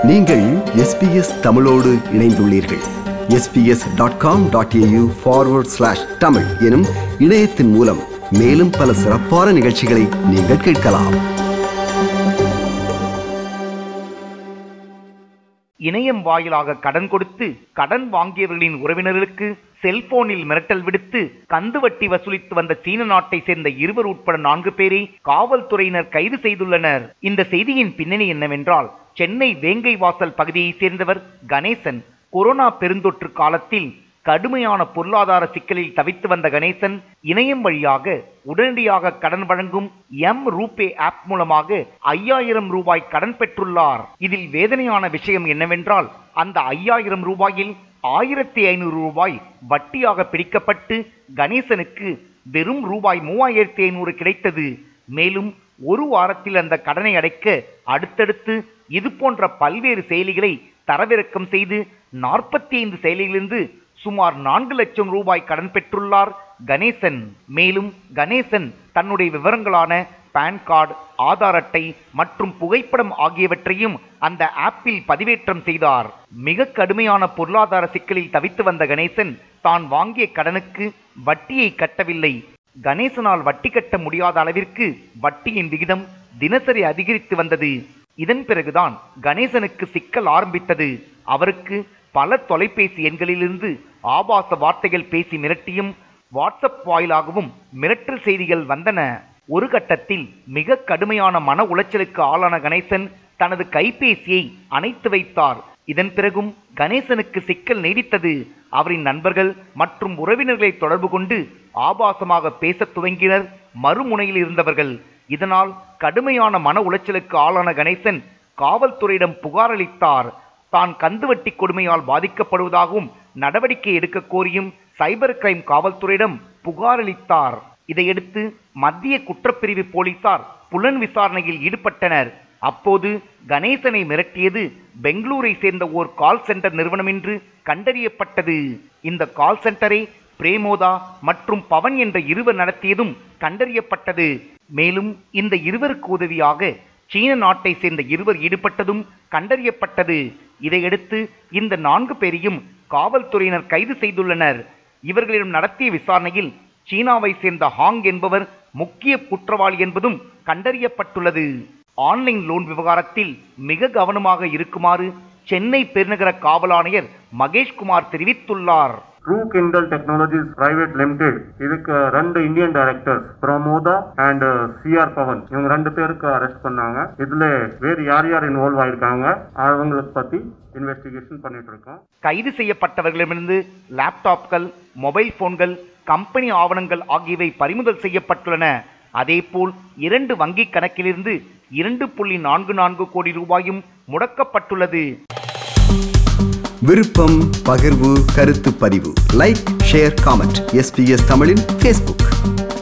நீங்கள் எஸ்பிஎஸ் தமிழோடு இணைந்துள்ளீர்கள் SBS dot com dot AU forward slash Tamil எனும் இணையத்தின் மூலம் மேலும் பல சிறப்பான நிகழ்ச்சிகளை நீங்கள் கேட்கலாம் இணையம் வாயிலாக கடன் கொடுத்து கடன் வாங்கியவர்களின் உறவினர்களுக்கு செல்போனில் மிரட்டல் விடுத்து கந்து வட்டி வசூலித்து வந்த சீன நாட்டை சேர்ந்த இருவர் உட்பட நான்கு பேரை காவல்துறையினர் கைது செய்துள்ளனர் இந்த செய்தியின் பின்னணி என்னவென்றால் சென்னை வேங்கை வாசல் பகுதியைச் சேர்ந்தவர் கணேசன் கொரோனா பெருந்தொற்று காலத்தில் கடுமையான பொருளாதார சிக்கலில் தவித்து வந்த கணேசன் இணையம் வழியாக உடனடியாக கடன் வழங்கும் எம் ரூபே ஆப் மூலமாக ஐயாயிரம் ரூபாய் கடன் பெற்றுள்ளார் இதில் வேதனையான விஷயம் என்னவென்றால் அந்த ஐயாயிரம் ரூபாயில் ஆயிரத்தி ஐநூறு ரூபாய் வட்டியாக பிடிக்கப்பட்டு கணேசனுக்கு வெறும் ரூபாய் மூவாயிரத்தி ஐநூறு கிடைத்தது மேலும் ஒரு வாரத்தில் அந்த கடனை அடைக்க அடுத்தடுத்து இது போன்ற பல்வேறு செயலிகளை தரவிறக்கம் செய்து நாற்பத்தி ஐந்து செயலிலிருந்து சுமார் நான்கு லட்சம் ரூபாய் கடன் பெற்றுள்ளார் கணேசன் மேலும் கணேசன் தன்னுடைய விவரங்களான பான் கார்டு ஆதார் அட்டை மற்றும் புகைப்படம் ஆகியவற்றையும் அந்த ஆப்பில் பதிவேற்றம் செய்தார் மிக கடுமையான பொருளாதார சிக்கலில் தவித்து வந்த கணேசன் தான் வாங்கிய கடனுக்கு வட்டியை கட்டவில்லை கணேசனால் வட்டி கட்ட முடியாத அளவிற்கு வட்டியின் விகிதம் தினசரி அதிகரித்து வந்தது இதன் பிறகுதான் கணேசனுக்கு சிக்கல் ஆரம்பித்தது அவருக்கு பல தொலைபேசி எண்களிலிருந்து ஆபாச வார்த்தைகள் பேசி மிரட்டியும் வாட்ஸ்அப் வாயிலாகவும் மிரட்டல் செய்திகள் வந்தன ஒரு கட்டத்தில் மிக கடுமையான மன உளைச்சலுக்கு ஆளான கணேசன் தனது கைபேசியை அணைத்து வைத்தார் இதன் பிறகும் கணேசனுக்கு சிக்கல் நீடித்தது அவரின் நண்பர்கள் மற்றும் உறவினர்களை தொடர்பு கொண்டு ஆபாசமாக பேசத் துவங்கினர் மறுமுனையில் இருந்தவர்கள் இதனால் கடுமையான மன உளைச்சலுக்கு ஆளான கணேசன் காவல்துறையிடம் புகார் அளித்தார் தான் கந்துவட்டி கொடுமையால் பாதிக்கப்படுவதாகவும் நடவடிக்கை எடுக்க கோரியும் சைபர் கிரைம் காவல்துறையிடம் புகார் அளித்தார் இதையடுத்து மத்திய குற்றப்பிரிவு போலீசார் புலன் விசாரணையில் ஈடுபட்டனர் அப்போது கணேசனை மிரட்டியது பெங்களூரை சேர்ந்த ஓர் கால் சென்டர் நிறுவனம் என்று கண்டறியப்பட்டது இந்த கால் சென்டரை பிரேமோதா மற்றும் பவன் என்ற இருவர் நடத்தியதும் கண்டறியப்பட்டது மேலும் இந்த இருவருக்கு உதவியாக சீன நாட்டை சேர்ந்த இருவர் ஈடுபட்டதும் கண்டறியப்பட்டது இதையடுத்து இந்த நான்கு பேரையும் காவல்துறையினர் கைது செய்துள்ளனர் இவர்களிடம் நடத்திய விசாரணையில் சீனாவை சேர்ந்த ஹாங் என்பவர் முக்கிய குற்றவாளி என்பதும் கண்டறியப்பட்டுள்ளது ஆன்லைன் லோன் விவகாரத்தில் மிக கவனமாக இருக்குமாறு சென்னை பெருநகர காவல் ஆணையர் மகேஷ்குமார் தெரிவித்துள்ளார் ட்ரூ கிண்டல் டெக்னாலஜிஸ் பிரைவேட் லிமிடெட் இதுக்கு ரெண்டு Indian directors Pramoda and CR Pavan இவங்க ரெண்டு பேருக்கு அரெஸ்ட் பண்ணாங்க இதுல வேறு யார் யார் இன்வால்வ் ஆயிருக்காங்க அவங்களுக்கு பத்தி இன்வெஸ்டிகேஷன் பண்ணிட்டு இருக்கோம் கைது செய்யப்பட்டவர்களிடமிருந்து லேப்டாப்கள் மொபைல் போன்கள் கம்பெனி ஆவணங்கள் ஆகியவை பறிமுதல் செய்யப்பட்டுள்ளன அதேபோல் இரண்டு வங்கிக் கணக்கிலிருந்து இரண்டு புள்ளி நான்கு நான்கு கோடி ரூபாயும் முடக்கப்பட்டுள்ளது விருப்பம் பகிர்வு கருத்து பதிவு லைக் ஷேர் காமெண்ட் எஸ்பிஎஸ் தமிழின் ஃபேஸ்புக்